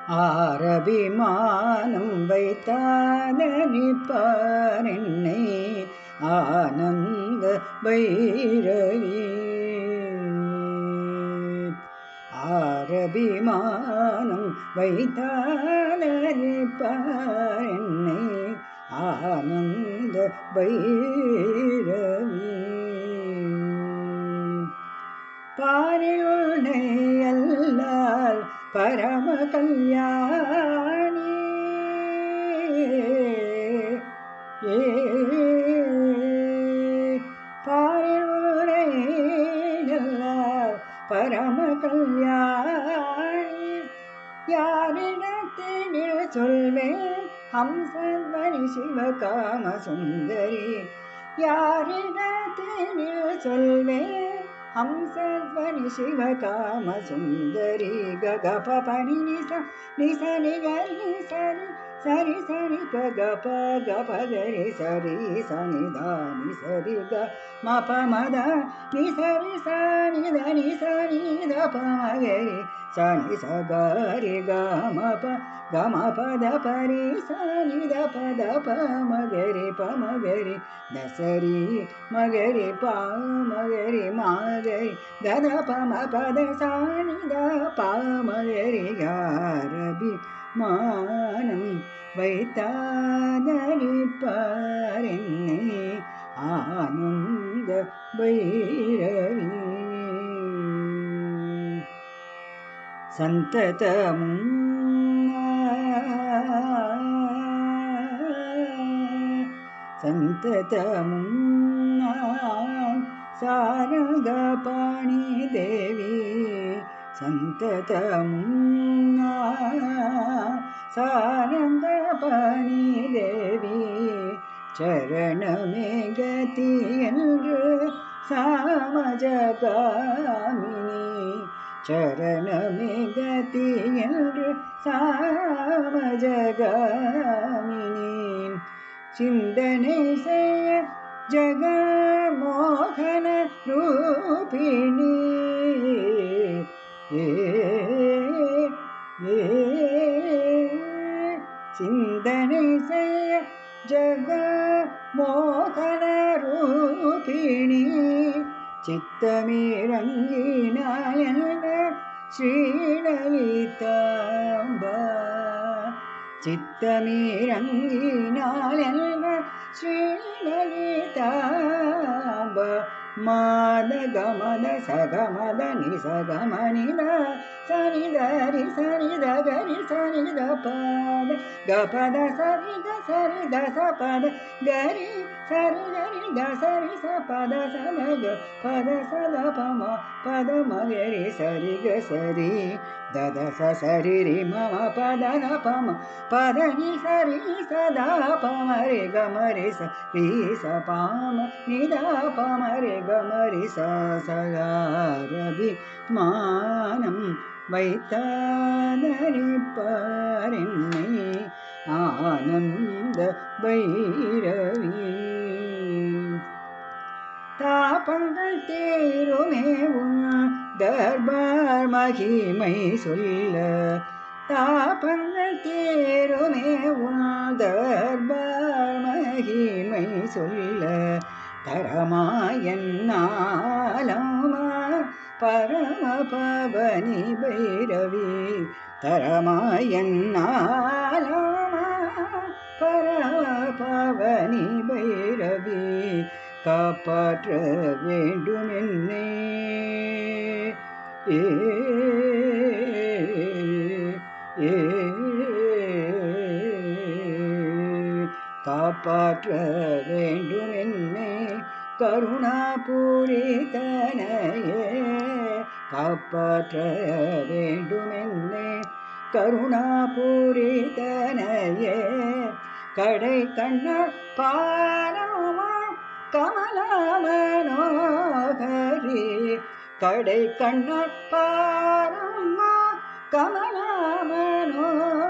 ஆரபிமானம் வைத்தானிப்பார் என்னை ஆனந்த பைரவி ஆரபிமானம் வைத்தானிப்பார் என்னை ஆனந்த பைரவி பாரில் உன்னை அல்லால் பரம கல்யாணி ஏ பாரில் உன்னை அல்லால் பரம கல்யாணி யாரிடத்தில் சொல்வேன் ஹம்சத்வனி சிவகாம சுந்தரி யாரிடத்தில் சொல்வேன் ஹம்சத்வனி சிவகாம சுந்தரி ககப பணி நிச நிச நிகரி சரி சரி சரி ப கப கப கரி சரி சனி தானி சரி க மப மத நி சரி சனி தனி சனி த ப மகரி சனி ச கரி க மப గమ పద పరి సని ద పద ప మగరి ప మగరి దసరి మగరి ప మగరి మగరి దద ప మ పద సని ద ప మగరి గారబి மானம் வைத்தாதரி பாரென்னை ஆனந்த பைரவி சந்ததமும் சந்ததமும் சாரங்கபாணி தேவி சந்ததமும் சாரங்கபாணி தேவி சரணமே கதி என்று சாமஜகாமினி சரணமே கதி என்று சாமஜகாமினி சிந்தனை செய்ய ஜகமோகன ரூபிணி ஏ ஏ சிந்தனை செய்ய ஜக மோகன ரூபிணி சித்தமீரங்கினாள் என்ற ஸ்ரீலலிதாம்பா சித்தமீரங்கினாள் என்ற ஸ்ரீலலிதாம்ப மாத கமத சகமத நிசகமனித சனிதரி சனித கரி சனித பாத கபத சரித சரித சபத கரி சரி கரி த சரி சபத சத க பத சத பம பத மகரி சரி க சரி தத ச சரி ரி மம பத ந பம பத நி சரி சதா பம ரி க மரி ச ரி ச பாம நித பம ரி க மரி ச சகாரபி மானம் வைத்தானரிப்பாரென்னை ஆனந்த பைரவி தாபங்கள் தீருமே உன் தர்பார் மகிமை சொல்ல தாபங்கள் தீருமே உன் தர்பார் மகிமை சொல்ல தரமாயன்னாலமா பரம பவனி பைரவி தரமாயன்னாலமா பரம பவனி பைரவி காப்பாற்ற வேண்டும் என்னை ஏ ஏ காப்பாற்ற வேண்டும் என்னை கருணாபூரிதனையே காப்பாற்ற வேண்டும் என்னை கருணாபூரிதனையே கடை கண்ணர் பாரமா கமலமனோகரி கடை கண்ணர் பாரமா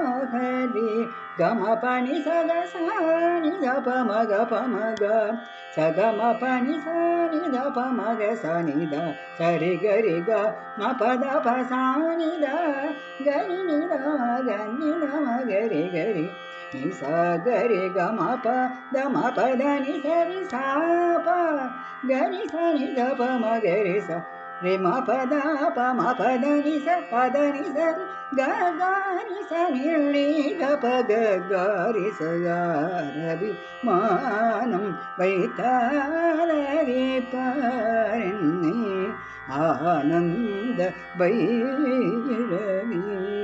கமலமனோகரி கம பணி சதசானி தப மக பமக சகம பனி சாணி த பமக சனி த சரி கரி க ம பத ப சாணி த கரி நி த கனி த ம கரி கரி நி ச கரி க ம ப த ம ப த நி சரி சா ப கரி சனி த ப ம கரி ச ரி ம ப த ப ம ப த நி ச ப த நி ச க க நி ச நி ரி க ப க க ரி ச க ரவி மானம் வைத்தாரே பாரென்னை ஆனந்த பைரவி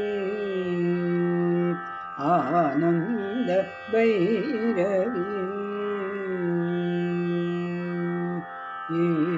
ஆனந்த பைரவி